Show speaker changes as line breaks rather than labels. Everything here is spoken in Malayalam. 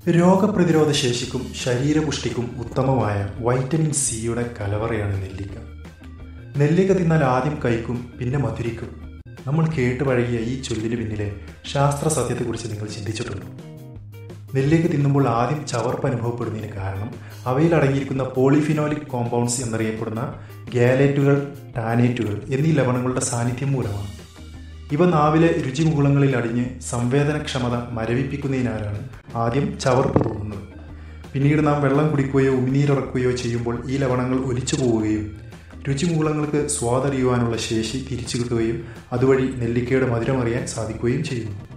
രോഗപ്രതിരോധ ശേഷിക്കും ശരീരപുഷ്ടിക്കും ഉത്തമമായ വൈറ്റമിൻ സിയുടെ കലവറയാണ് നെല്ലിക്ക നെല്ലിക്ക തിന്നാൽ ആദ്യം കഴിക്കും പിന്നെ മധുരിക്കും നമ്മൾ കേട്ട് പഴകിയ ഈ ചൊല്ലിന് പിന്നിലെ ശാസ്ത്ര സത്യത്തെക്കുറിച്ച് നിങ്ങൾ ചിന്തിച്ചിട്ടുണ്ടോ നെല്ലിക്ക തിന്നുമ്പോൾ ആദ്യം ചവർപ്പ് അനുഭവപ്പെടുന്നതിന് കാരണം അവയിൽ അടങ്ങിയിരിക്കുന്ന പോളിഫിനോലിക് കോമ്പൗണ്ട്സ് എന്നറിയപ്പെടുന്ന ഗാലേറ്റുകൾ ടാനേറ്റുകൾ എന്നീ ലവണങ്ങളുടെ സാന്നിധ്യം മൂലമാണ് ഇവ നാവിലെ രുചിമുകുളങ്ങളിൽ അടിഞ്ഞ് സംവേദനക്ഷമത മരവിപ്പിക്കുന്നതിനാലാണ് ആദ്യം ചവർപ്പ് തോന്നുന്നത് പിന്നീട് നാം വെള്ളം കുടിക്കുകയോ ഉമിനീരിറക്കുകയോ ചെയ്യുമ്പോൾ ഈ ലവണങ്ങൾ ഒലിച്ചു പോവുകയും രുചിമുകുളങ്ങൾക്ക് സ്വാദറിയുവാനുള്ള ശേഷി തിരിച്ചു കിട്ടുകയും അതുവഴി നെല്ലിക്കയുടെ മധുരമറിയാൻ സാധിക്കുകയും ചെയ്യുന്നു